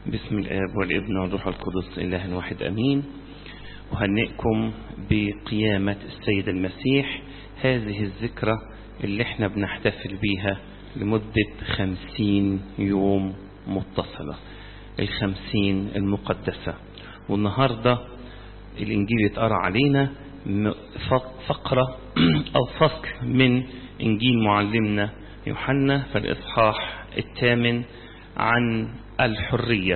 بسم الآب والابن والروح القدس إله واحد أمين أهنئكم بقيامة السيد المسيح هذه الذكرى اللي احنا بنحتفل بيها لمدة خمسين يوم متصلة الخمسين المقدسة والنهاردة الإنجيل يتقرأ علينا فقرة أو فصل من إنجيل معلمنا يوحنا في الإصحاح الثامن عن الحرية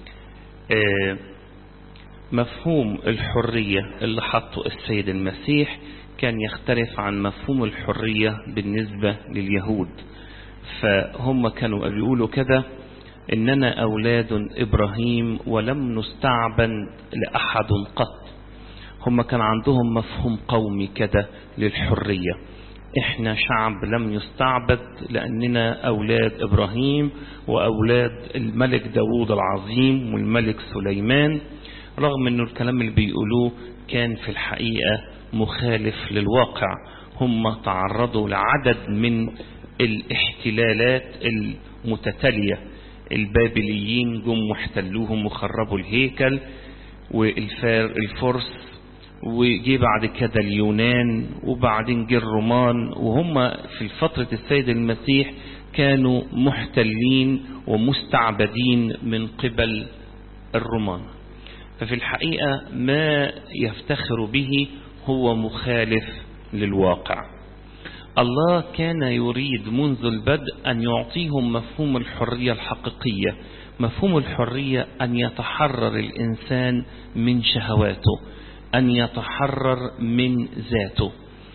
مفهوم الحرية اللي حطه السيد المسيح كان يختلف عن مفهوم الحرية بالنسبة لليهود فهم كانوا بيقولوا كده إننا أولاد إبراهيم ولم نستعبد لأحد قط هم كان عندهم مفهوم قومي كده للحرية احنا شعب لم يستعبد لأننا أولاد إبراهيم وأولاد الملك داوود العظيم والملك سليمان رغم أنه الكلام اللي بيقولوه كان في الحقيقة مخالف للواقع هم تعرضوا لعدد من الاحتلالات المتتالية البابليين جم واحتلوهم وخربوا الهيكل والفرس وجي بعد كده اليونان وبعدين جه الرومان وهم في فترة السيد المسيح كانوا محتلين ومستعبدين من قبل الرومان ففي الحقيقة ما يفتخر به هو مخالف للواقع الله كان يريد منذ البدء أن يعطيهم مفهوم الحرية الحقيقية مفهوم الحرية أن يتحرر الإنسان من شهواته أن يتحرر من ذاته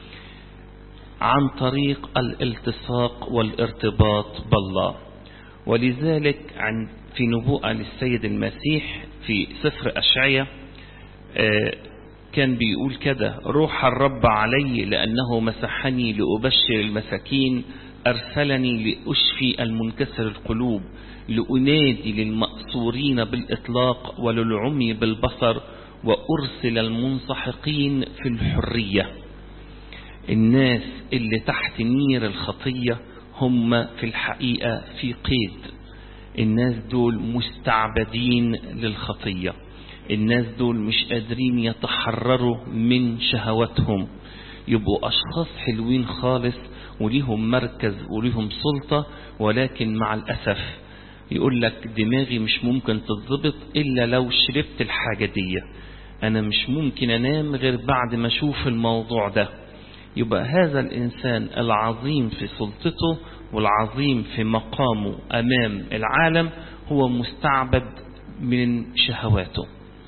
عن طريق الالتصاق والارتباط بالله ولذلك عن في نبوءة للسيد المسيح في سفر أشعية كان بيقول كده روح الرب علي لأنه مسحني لأبشر المساكين أرسلني لأشفي المنكسر القلوب لأنادي للمأسورين بالإطلاق وللعمي بالبصر وأرسل المنسحقين في الحرية الناس اللي تحت نير الخطية هم في الحقيقة في قيد الناس دول مستعبدين للخطية الناس دول مش قادرين يتحرروا من شهواتهم يبقوا أشخاص حلوين خالص وليهم مركز وليهم سلطة ولكن مع الأسف يقول لك دماغي مش ممكن تتظبط إلا لو شربت الحاجة دي أنا مش ممكن أنام غير بعد ما أشوف الموضوع ده يبقى هذا الإنسان العظيم في سلطته والعظيم في مقامه أمام العالم هو مستعبد من شهواته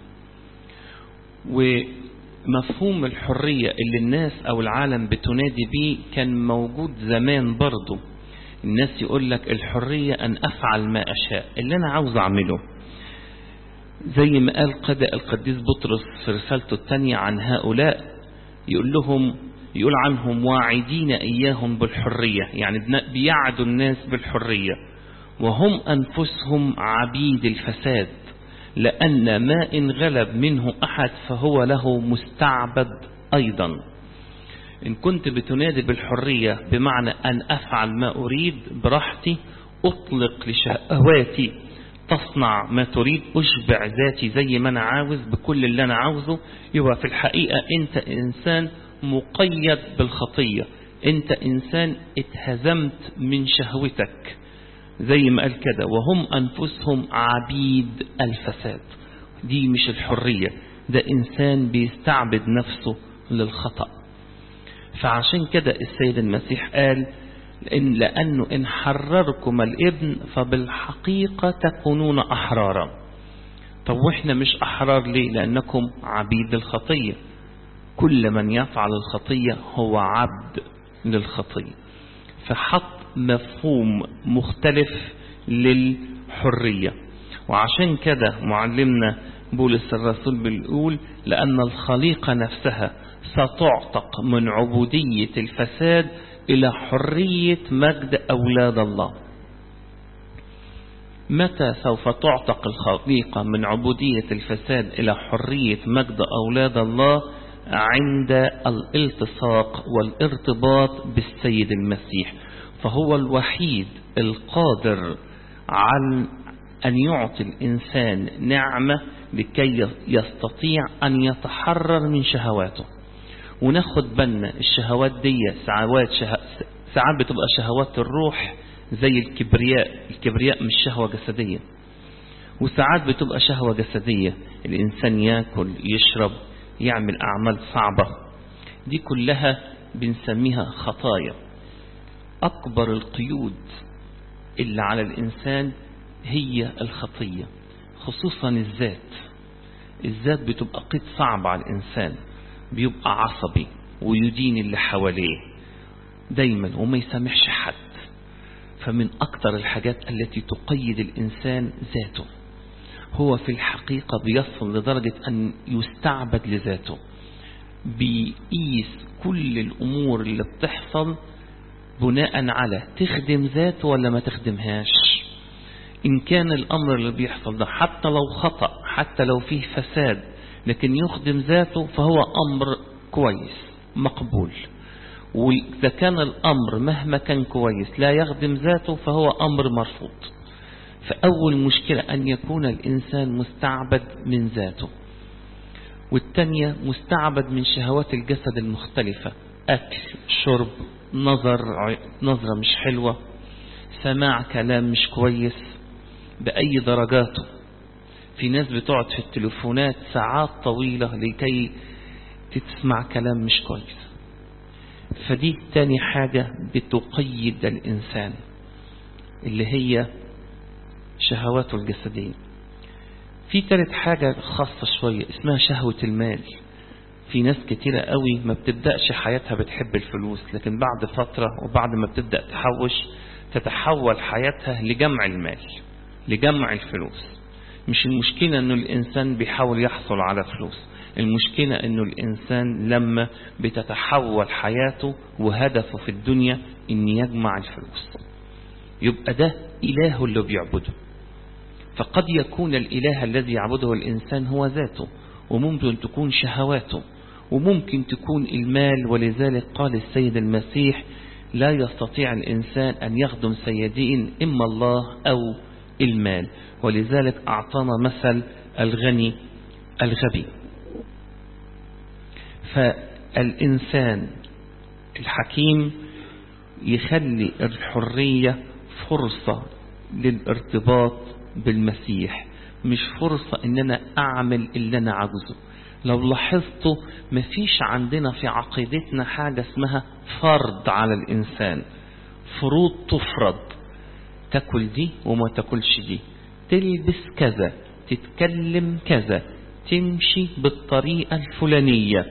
ومفهوم الحرية اللي الناس أو العالم بتنادي بيه كان موجود زمان برضه الناس يقول لك الحرية أن أفعل ما أشاء اللي أنا عاوز أعمله زي ما قال قد القديس بطرس في رسالته الثانية عن هؤلاء يقول لهم يقول عنهم واعدين إياهم بالحرية يعني بيعدوا الناس بالحرية وهم أنفسهم عبيد الفساد لأن ما إن غلب منه أحد فهو له مستعبد أيضا إن كنت بتنادي بالحرية بمعنى أن أفعل ما أريد براحتي أطلق لشهواتي تصنع ما تريد أشبع ذاتي زي ما أنا عاوز بكل اللي أنا عاوزه يبقى في الحقيقة أنت إنسان مقيد بالخطية أنت إنسان اتهزمت من شهوتك زي ما قال كده وهم أنفسهم عبيد الفساد دي مش الحرية ده إنسان بيستعبد نفسه للخطأ فعشان كده السيد المسيح قال إن لأنه إن حرركم الابن فبالحقيقة تكونون أحرارا طب وإحنا مش أحرار ليه لأنكم عبيد الخطية كل من يفعل الخطية هو عبد للخطية فحط مفهوم مختلف للحرية وعشان كده معلمنا بولس الرسول بيقول لأن الخليقة نفسها ستعتق من عبودية الفساد إلى حرية مجد أولاد الله متى سوف تعتق الخليقة من عبودية الفساد إلى حرية مجد أولاد الله عند الالتصاق والارتباط بالسيد المسيح فهو الوحيد القادر عن أن يعطي الإنسان نعمة لكي يستطيع أن يتحرر من شهواته وناخد بالنا الشهوات دي ساعات شه... ساعات بتبقى شهوات الروح زي الكبرياء الكبرياء مش شهوة جسدية وساعات بتبقى شهوة جسدية الإنسان يأكل يشرب يعمل أعمال صعبة دي كلها بنسميها خطايا أكبر القيود اللي على الإنسان هي الخطية خصوصا الذات الذات بتبقى قيد صعب على الإنسان بيبقى عصبي ويدين اللي حواليه دايما وما يسامحش حد فمن أكثر الحاجات التي تقيد الإنسان ذاته هو في الحقيقة بيصل لدرجة أن يستعبد لذاته بيقيس كل الأمور اللي بتحصل بناء على تخدم ذاته ولا ما تخدمهاش إن كان الأمر اللي بيحصل ده حتى لو خطأ حتى لو فيه فساد لكن يخدم ذاته فهو أمر كويس مقبول وإذا كان الأمر مهما كان كويس لا يخدم ذاته فهو أمر مرفوض فأول مشكلة أن يكون الإنسان مستعبد من ذاته والتانية مستعبد من شهوات الجسد المختلفة أكل شرب نظر نظرة مش حلوة سماع كلام مش كويس بأي درجاته في ناس بتقعد في التليفونات ساعات طويلة لكي تسمع كلام مش كويس فدي تاني حاجة بتقيد الإنسان اللي هي شهواته الجسدية في تالت حاجة خاصة شوية اسمها شهوة المال في ناس كتيرة قوي ما بتبدأش حياتها بتحب الفلوس لكن بعد فترة وبعد ما بتبدأ تحوش تتحول حياتها لجمع المال لجمع الفلوس مش المشكلة انه الانسان بيحاول يحصل على فلوس المشكلة انه الانسان لما بتتحول حياته وهدفه في الدنيا ان يجمع الفلوس يبقى ده اله اللي بيعبده فقد يكون الاله الذي يعبده الانسان هو ذاته وممكن تكون شهواته وممكن تكون المال ولذلك قال السيد المسيح لا يستطيع الإنسان أن يخدم سيدين إما الله أو المال ولذلك أعطانا مثل الغني الغبي فالإنسان الحكيم يخلي الحرية فرصة للارتباط بالمسيح مش فرصة ان انا اعمل اللي انا عاوزه لو لاحظتوا مفيش عندنا في عقيدتنا حاجة اسمها فرض على الانسان فروض تفرض تاكل دي وما تاكلش دي تلبس كذا تتكلم كذا تمشي بالطريقة الفلانية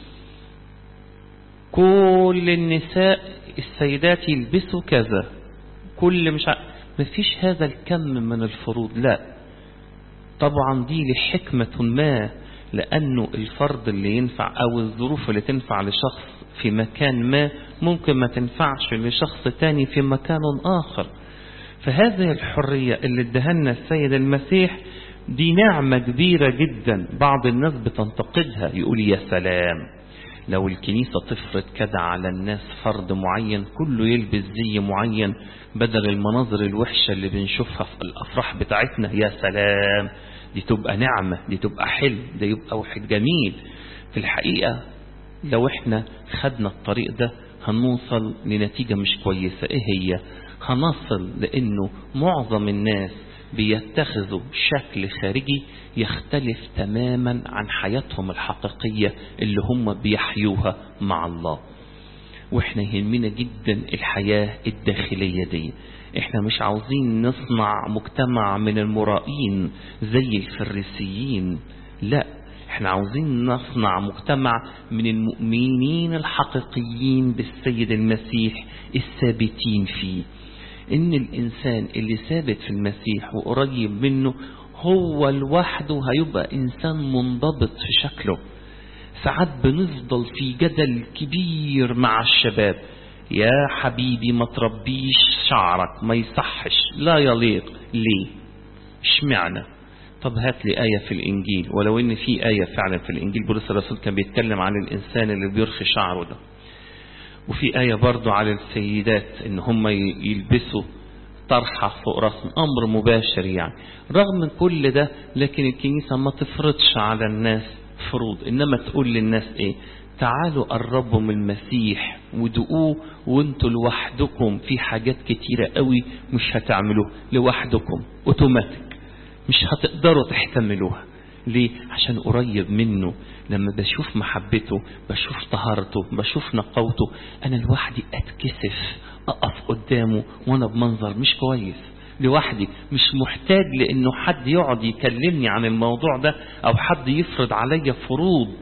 كل النساء السيدات يلبسوا كذا كل مش ع... مفيش هذا الكم من الفروض لا طبعا دي لحكمة ما لأنه الفرض اللي ينفع أو الظروف اللي تنفع لشخص في مكان ما ممكن ما تنفعش لشخص تاني في مكان آخر فهذه الحرية اللي ادهلنا السيد المسيح دي نعمة كبيرة جدا بعض الناس بتنتقدها يقول يا سلام لو الكنيسة تفرض كده على الناس فرض معين كله يلبس زي معين بدل المناظر الوحشة اللي بنشوفها في الأفراح بتاعتنا يا سلام دي تبقى نعمة دي تبقى حلم ده يبقى واحد جميل في الحقيقة لو احنا خدنا الطريق ده هنوصل لنتيجة مش كويسة ايه هي هنصل لانه معظم الناس بيتخذوا شكل خارجي يختلف تماما عن حياتهم الحقيقية اللي هم بيحيوها مع الله واحنا يهمنا جدا الحياة الداخلية دي احنا مش عاوزين نصنع مجتمع من المرائين زي الفريسيين لا احنا عاوزين نصنع مجتمع من المؤمنين الحقيقيين بالسيد المسيح الثابتين فيه ان الانسان اللي ثابت في المسيح وقريب منه هو لوحده هيبقى انسان منضبط في شكله ساعات بنفضل في جدل كبير مع الشباب يا حبيبي ما تربيش شعرك ما يصحش لا يليق ليه اشمعنى طب هات لي آية في الإنجيل ولو إن في آية فعلا في الإنجيل بولس الرسول كان بيتكلم عن الإنسان اللي بيرخي شعره ده وفي آية برضو على السيدات إن هم يلبسوا طرحة فوق راسنا أمر مباشر يعني رغم كل ده لكن الكنيسة ما تفرضش على الناس فروض إنما تقول للناس إيه تعالوا قربوا من المسيح ودقوه وانتوا لوحدكم في حاجات كتيرة قوي مش هتعملوها لوحدكم اوتوماتيك مش هتقدروا تحتملوها ليه عشان قريب منه لما بشوف محبته بشوف طهارته بشوف نقوته انا لوحدي اتكسف اقف قدامه وانا بمنظر مش كويس لوحدي مش محتاج لانه حد يقعد يكلمني عن الموضوع ده او حد يفرض عليا فروض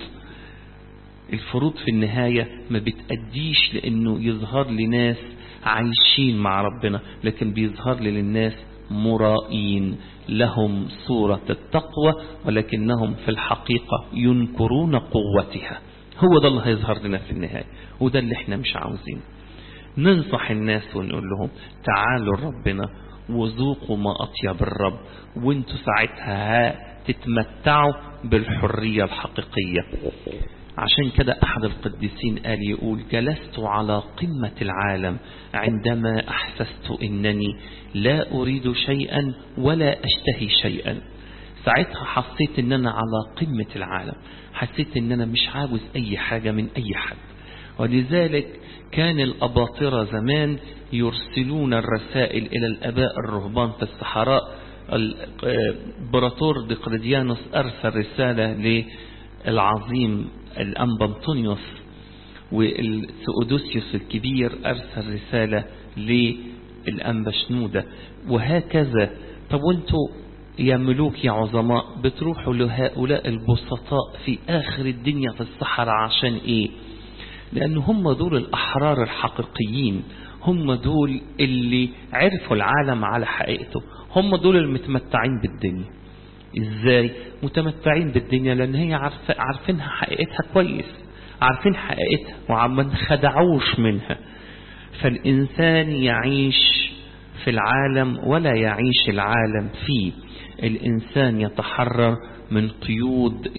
الفروض في النهاية ما بتأديش لأنه يظهر لي ناس عايشين مع ربنا لكن بيظهر لي للناس مرائين لهم صورة التقوى ولكنهم في الحقيقة ينكرون قوتها هو ده اللي هيظهر لنا في النهاية وده اللي احنا مش عاوزين ننصح الناس ونقول لهم تعالوا ربنا وذوقوا ما أطيب الرب وانتوا ساعتها تتمتعوا بالحرية الحقيقية عشان كده أحد القديسين قال يقول جلست على قمة العالم عندما أحسست إنني لا أريد شيئا ولا أشتهي شيئا ساعتها حسيت إن أنا على قمة العالم حسيت إن أنا مش عاوز أي حاجة من أي حد ولذلك كان الأباطرة زمان يرسلون الرسائل إلى الأباء الرهبان في الصحراء البراتور دقرديانوس أرسل رسالة للعظيم الأنبا أنطونيوس والسؤدوسيوس الكبير أرسل رسالة للأنبا شنودة وهكذا طب وانتوا يا ملوك يا عظماء بتروحوا لهؤلاء البسطاء في آخر الدنيا في الصحراء عشان ايه لأن هم دول الأحرار الحقيقيين هم دول اللي عرفوا العالم على حقيقته هم دول المتمتعين بالدنيا ازاي متمتعين بالدنيا لان هي عارفة عارفينها حقيقتها كويس عارفين حقيقتها وعم خدعوش منها فالإنسان يعيش في العالم ولا يعيش العالم فيه الإنسان يتحرر من قيود